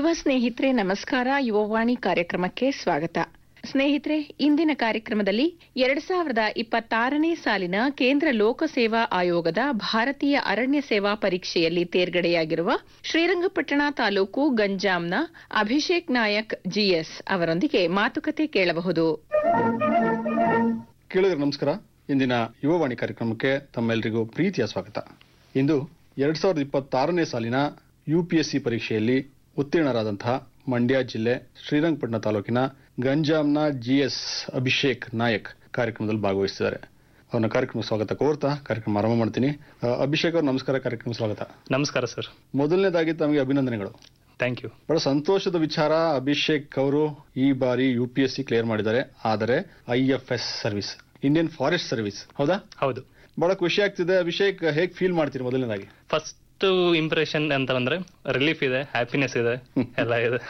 ಯುವ ಸ್ನೇಹಿತರೆ ನಮಸ್ಕಾರ ಯುವವಾಣಿ ಕಾರ್ಯಕ್ರಮಕ್ಕೆ ಸ್ವಾಗತ ಸ್ನೇಹಿತರೆ ಇಂದಿನ ಕಾರ್ಯಕ್ರಮದಲ್ಲಿ ಎರಡ್ ಸಾವಿರದ ಇಪ್ಪತ್ತಾರನೇ ಸಾಲಿನ ಕೇಂದ್ರ ಲೋಕಸೇವಾ ಆಯೋಗದ ಭಾರತೀಯ ಅರಣ್ಯ ಸೇವಾ ಪರೀಕ್ಷೆಯಲ್ಲಿ ತೇರ್ಗಡೆಯಾಗಿರುವ ಶ್ರೀರಂಗಪಟ್ಟಣ ತಾಲೂಕು ಗಂಜಾಂನ ಅಭಿಷೇಕ್ ನಾಯಕ್ ಜಿಎಸ್ ಅವರೊಂದಿಗೆ ಮಾತುಕತೆ ಕೇಳಬಹುದು ಕೇಳಿದ್ರೆ ನಮಸ್ಕಾರ ಇಂದಿನ ಯುವವಾಣಿ ಕಾರ್ಯಕ್ರಮಕ್ಕೆ ತಮ್ಮೆಲ್ಲರಿಗೂ ಪ್ರೀತಿಯ ಸ್ವಾಗತ ಇಂದು ಎರಡ್ ಸಾವಿರದ ಇಪ್ಪತ್ತಾರನೇ ಸಾಲಿನ ಯುಪಿಎಸ್ಸಿ ಪರೀಕ್ಷೆಯಲ್ಲಿ ಉತ್ತೀರ್ಣರಾದಂತಹ ಮಂಡ್ಯ ಜಿಲ್ಲೆ ಶ್ರೀರಂಗಪಟ್ಟಣ ತಾಲೂಕಿನ ಗಂಜಾಂನ ಜಿಎಸ್ ಅಭಿಷೇಕ್ ನಾಯಕ್ ಕಾರ್ಯಕ್ರಮದಲ್ಲಿ ಭಾಗವಹಿಸಿದ್ದಾರೆ ಅವನ ಕಾರ್ಯಕ್ರಮ ಸ್ವಾಗತ ಕೋರ್ತಾ ಕಾರ್ಯಕ್ರಮ ಆರಂಭ ಮಾಡ್ತೀನಿ ಆ, ಅಭಿಷೇಕ್ ಅವ್ರ ನಮಸ್ಕಾರ ಕಾರ್ಯಕ್ರಮ ಸ್ವಾಗತ ನಮಸ್ಕಾರ ಸರ್ ಮೊದಲನೇದಾಗಿ ತಮಗೆ ಅಭಿನಂದನೆಗಳು ಥ್ಯಾಂಕ್ ಯು ಬಹಳ ಸಂತೋಷದ ವಿಚಾರ ಅಭಿಷೇಕ್ ಅವರು ಈ ಬಾರಿ U P S C clear ಮಾಡಿದ್ದಾರೆ ಆದರೆ I F S service Indian forest service ಹೌದಾ ಹೌದು ಬಹಳ ಖುಷಿ ಆಗ್ತಿದೆ ಅಭಿಷೇಕ್ ಹೇಗ್ ಫೀಲ್ ಮಾಡ್ತೀರಿ ಮೊದಲನೇದಾಗಿ ಫಸ್ಟ್ ಇಂಪ್ರೆಷನ್ ಅಂತ ಅಂದ್ರೆ ರಿಲೀಫ್ ಇದೆ ಹ್ಯಾಪಿನೆಸ್ ಇದೆ ಎಲ್ಲ ಇದೆ